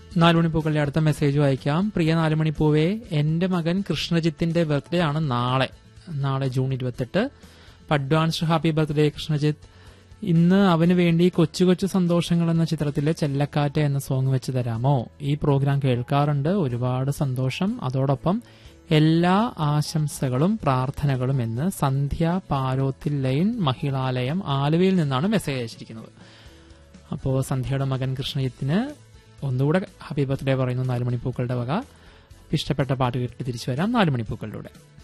നാലുമണിപ്പൂക്കളുടെ അടുത്ത മെസ്സേജ് വായിക്കാം പ്രിയ നാലുമണിപ്പൂവേ എന്റെ മകൻ കൃഷ്ണജിത്തിന്റെ ബർത്ത്ഡേ ആണ് നാളെ നാളെ ജൂൺ ഇരുപത്തെട്ട് അഡ്വാൻസ്ഡ് ഹാപ്പി ബർത്ത്ഡേ കൃഷ്ണജിത്ത് ഇന്ന് അവന് വേണ്ടി കൊച്ചു കൊച്ചു സന്തോഷങ്ങൾ എന്ന ചിത്രത്തിലെ ചെല്ലക്കാറ്റ് എന്ന സോങ് വെച്ച് തരാമോ ഈ പ്രോഗ്രാം കേൾക്കാറുണ്ട് ഒരുപാട് സന്തോഷം അതോടൊപ്പം എല്ലാ ആശംസകളും പ്രാർത്ഥനകളും എന്ന് സന്ധ്യ പാരോത്തിൽ ലൈൻ മഹിളാലയം ആലുവയിൽ നിന്നാണ് മെസ്സേജ് അയച്ചിരിക്കുന്നത് അപ്പോൾ സന്ധ്യയുടെ മകൻ കൃഷ്ണജിത്തിന് ഒന്നുകൂടെ ഹാപ്പി ബർത്ത്ഡേ പറയുന്നു നാലുമണിപ്പൂക്കളുടെ വക ഇഷ്ടപ്പെട്ട പാട്ട് കേട്ടിട്ട് തിരിച്ചു വരാം നാലുമണിപ്പൂക്കളിലൂടെ